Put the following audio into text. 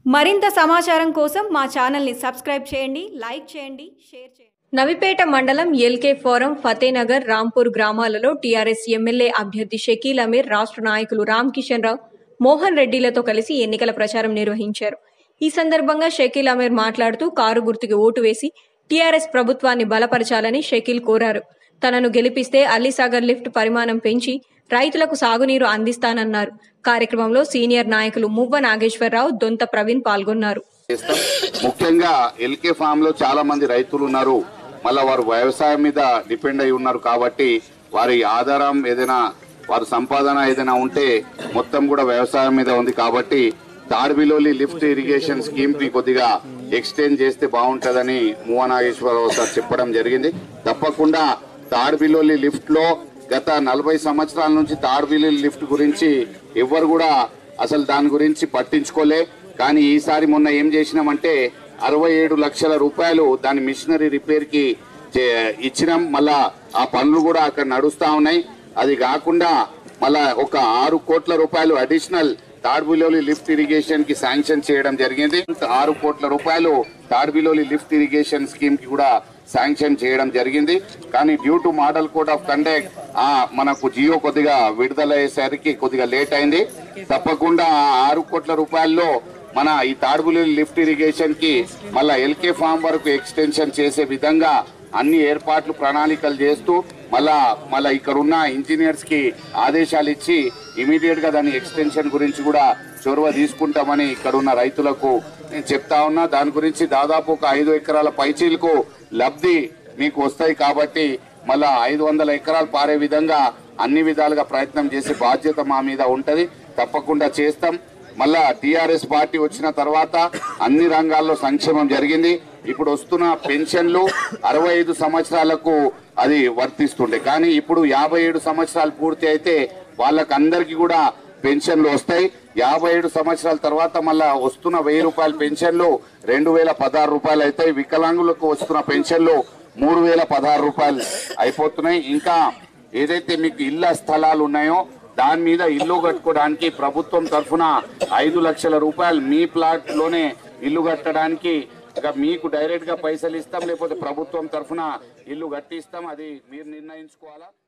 మరింత సమాచారం కోసం మా ఛానల్ని సబ్స్క్రైబ్ చేయండి లైక్ చేయండి షేర్ చేయండి నవిపేట మండలం ఎల్కే ఫోరం ఫతేనగర్ రాంపూర్ గ్రామాలలో టీఆర్ఎస్ ఎమ్మెల్యే అభ్యర్థి షకీల్ అమీర్ రాష్ట్ర నాయకులు రామ్ కిషన్ రావు మోహన్ రెడ్డిలతో కలిసి ఎన్నికల ప్రచారం నిర్వహించారు ఈ సందర్భంగా షకీల్ అమీర్ మాట్లాడుతూ కారు గుర్తుకి ఓటు వేసి టీఆర్ఎస్ ప్రభుత్వాన్ని బలపరచాలని షకీల్ కోరారు తనను గెలిపిస్తే అల్లిసాగర్ లిఫ్ట్ పరిమాణం పెంచి రైతులకు సాగునీరు అందిస్తానన్నారు కార్యక్రమంలో సీనియర్ నాయకులు మువ్వ నాగేశ్వరరావు దొంత ప్రవీణ్ పాల్గొన్నారు చేస్తాం ముఖ్యంగా ఎల్కే ఫామ్ లో చాలా మంది రైతులు ఉన్నారు మళ్ళా వారు వ్యవసాయం మీద డిపెండ్ అయి ఉన్నారు కాబట్టి వారి ఆధారం ఏదైనా వారి సంపాదన ఏదైనా ఉంటే మొత్తం కూడా వ్యవసాయం మీద ఉంది కాబట్టి తాడ్బిలోలి లిఫ్ట్ ఇరిగేషన్ స్కీమ్ ని కొద్దిగా ఎక్స్టెండ్ చేస్తే బాగుంటదని మువ్వ నాగేశ్వరరావు సార్ చెప్పడం జరిగింది తప్పకుండా తాడ్బిలోలి లిఫ్ట్ లో గత నలభై సంవత్సరాల నుంచి తాడ్బిలోలి లిఫ్ట్ గురించి ఎవ్వరు కూడా అసలు దాని గురించి పట్టించుకోలే కానీ ఈసారి మొన్న ఏం చేసినామంటే అరవై ఏడు లక్షల రూపాయలు దాని మిషనరీ రిపేర్ కి చే- ఇచ్చినాం మళ్ళా ఆ పనులు కూడా అక్కడ నడుస్తా ఉన్నాయి అది కాకుండా మళ్ళా ఒక ఆరు కోట్ల రూపాయలు అడిషనల్ తాడ్బిలోలి లిఫ్ట్ ఇరిగేషన్ కి శాంక్షన్ చేయడం జరిగింది ఆరు కోట్ల రూపాయలు తాడ్బిలోలి లిఫ్ట్ ఇరిగేషన్ స్కీమ్ కి కూడా శాంక్షన్ చేయడం జరిగింది కానీ due to model code of conduct ఆ మనకు జియో కొద్దిగా విడుదల అయ్యేసరికి కొద్దిగా లేట్ అయింది తప్పకుండా ఆ ఆరు కోట్ల రూపాయల్లో మన ఈ తాడుబులి లిఫ్ట్ ఇరిగేషన్ కి మళ్ళా ఎల్కే ఫామ్ వరకు ఎక్స్టెన్షన్ చేసే విధంగా అన్ని ఏర్పాట్లు ప్రణాళికలు చేస్తూ మళ్ళా మళ్ళా ఇక్కడ ఉన్న ఇంజనీర్స్ కి ఆదేశాలు ఇచ్చి ఇమీడియట్ గా దాని ఎక్స్టెన్షన్ గురించి కూడా చొరవ తీసుకుంటామని ఇక్కడ ఉన్న రైతులకు నేను చెప్తా ఉన్నా దాని గురించి దాదాపు ఒక ఐదు ఎకరాల పైచీలకు లబ్ధి మీకు వస్తాయి కాబట్టి మళ్ళా ఐదు వందల ఎకరాలు పారే విధంగా అన్ని విధాలుగా ప్రయత్నం చేసే బాధ్యత మా మీద ఉంటది తప్పకుండా చేస్తాం మళ్ళా టిఆర్ఎస్ పార్టీ వచ్చిన తర్వాత అన్ని రంగాల్లో సంక్షేమం జరిగింది ఇప్పుడు వస్తున్న పెన్షన్లు అరవై ఐదు సంవత్సరాలకు అది వర్తిస్తుండే కానీ ఇప్పుడు యాభై ఏడు సంవత్సరాలు పూర్తి అయితే వాళ్ళకందరికీ కూడా పెన్షన్లు వస్తాయి యాభై ఏడు సంవత్సరాల తర్వాత మళ్ళా వస్తున్న వెయ్యి రూపాయల పెన్షన్లు రెండు వేల పదహారు రూపాయలు అవుతాయి వికలాంగులకు వస్తున్న పెన్షన్లు మూడు వేల పదహారు రూపాయలు అయిపోతున్నాయి ఇంకా ఏదైతే మీకు ఇళ్ల స్థలాలు ఉన్నాయో దాని మీద ఇల్లు కట్టుకోవడానికి ప్రభుత్వం తరఫున ఐదు లక్షల రూపాయలు మీ ప్లాట్ లోనే ఇల్లు కట్టడానికి ఇక మీకు డైరెక్ట్ గా పైసలు ఇస్తాం లేకపోతే ప్రభుత్వం తరఫున ఇల్లు కట్టిస్తాం అది మీరు నిర్ణయించుకోవాలా